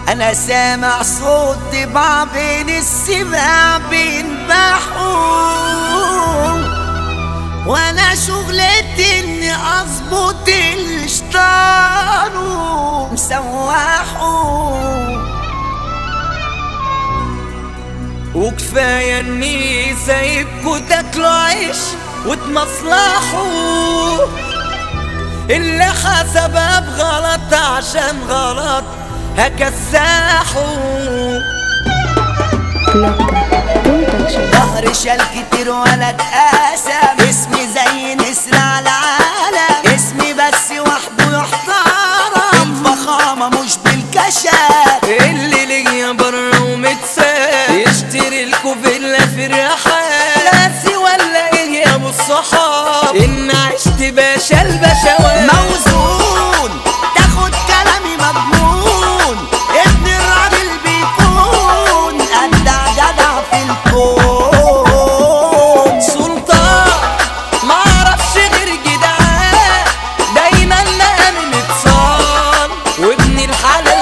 انا سامع صوت ضباع بين السباع بينبحوا وانا شغلتي اني اظبط الشطار ومسوحه وكفاية اني سايبكوا تاكلوا عيش وتمصلحوا اللي حسبها بغلط عشان غلط هكساحوا ظهر شال كتير ولا اتقاسم اسمي زي نسر على العالم اسمي بس وحده يحترم الفخامة مش بالكشف اللي ليا بره ومتساب يشتري لكوا فيلا في الرحاب ناسي ولا ايه يا ابو الصحاب ان عشت باشا البشوات موزون تاخد كلامي مضمون ابن الراجل بيكون أجدع جدع في الكون سلطان ما اعرفش غير جدعان دايما مقامي متصان وابن الحلال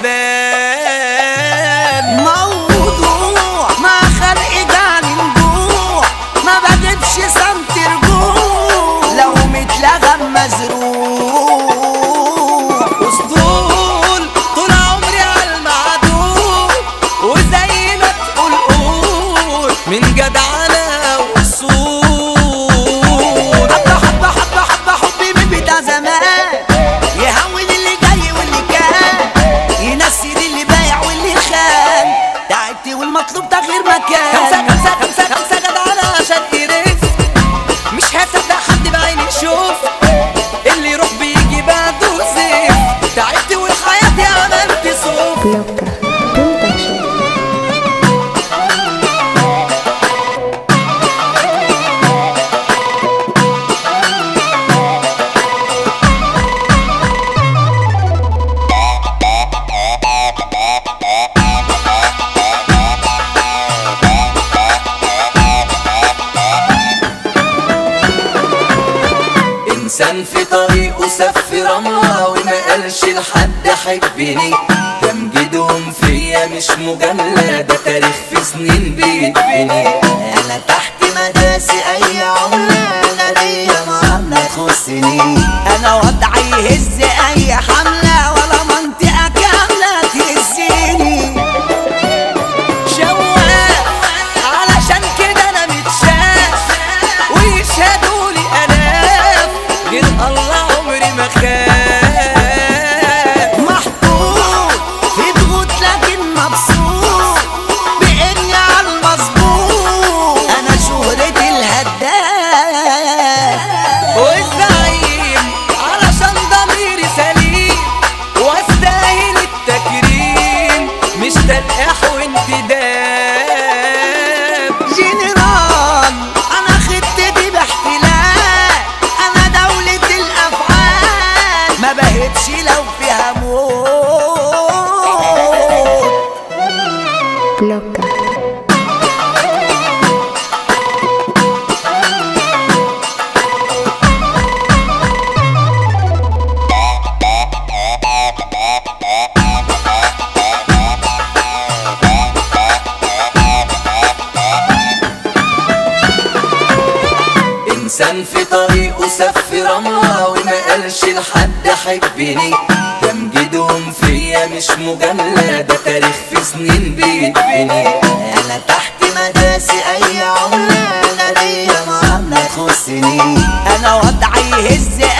كسبان موضوع ما خلق جاني نجوع ما بجيبش سنت رجوع لو متلغم مزروع اسطول طول عمري على المعدول وزي ما تقول قول من جدعانة وصول حبة حبة حبة حبة حبي من بتاع زمان يهون اللي جاي واللي كان ينسي اللي بايع واللي خان تعبت والمطلوب تغيير خمسة مكان خمسة خمسة خمسة جدعانة عشان إيريس مش هصدق حد بعيني يشوف اللي يروح بيجي بعده سيف تعبت وحياتي عملت صوف Loca Production. إنسان في طريقه سف رملة وما قالش لحد حبني تمجيدهم فيا مش مجاملة ده تاريخ في سنين بيتبني انا تحت مداسي اي عملة انا ليا معاملة تخصني انا وضعي يهز اي حملة ولا منطقة كاملة تهزني شواف علشان كده انا متشاف ويشهدوا لي الاف غير الله عمري ما خاف محطوط في ضغوط لكن مبسوط باني على المظبوط انا شهرتي الهداف والزعيم علشان ضميري سليم واستاهل التكريم مش تلقاح وانتداب جنرال انا خطتي باحتلال انا دولة الافعال ما بهتش لو فيها موت Loca. انسان في طريقه سف رملة وما قالش لحد حبني تمجيدهم فيا مش مجاملة ده تاريخ في سنين بيتبني انا تحت مداسي اي عملة انا ليا معاملة تخصني انا وضعي يهز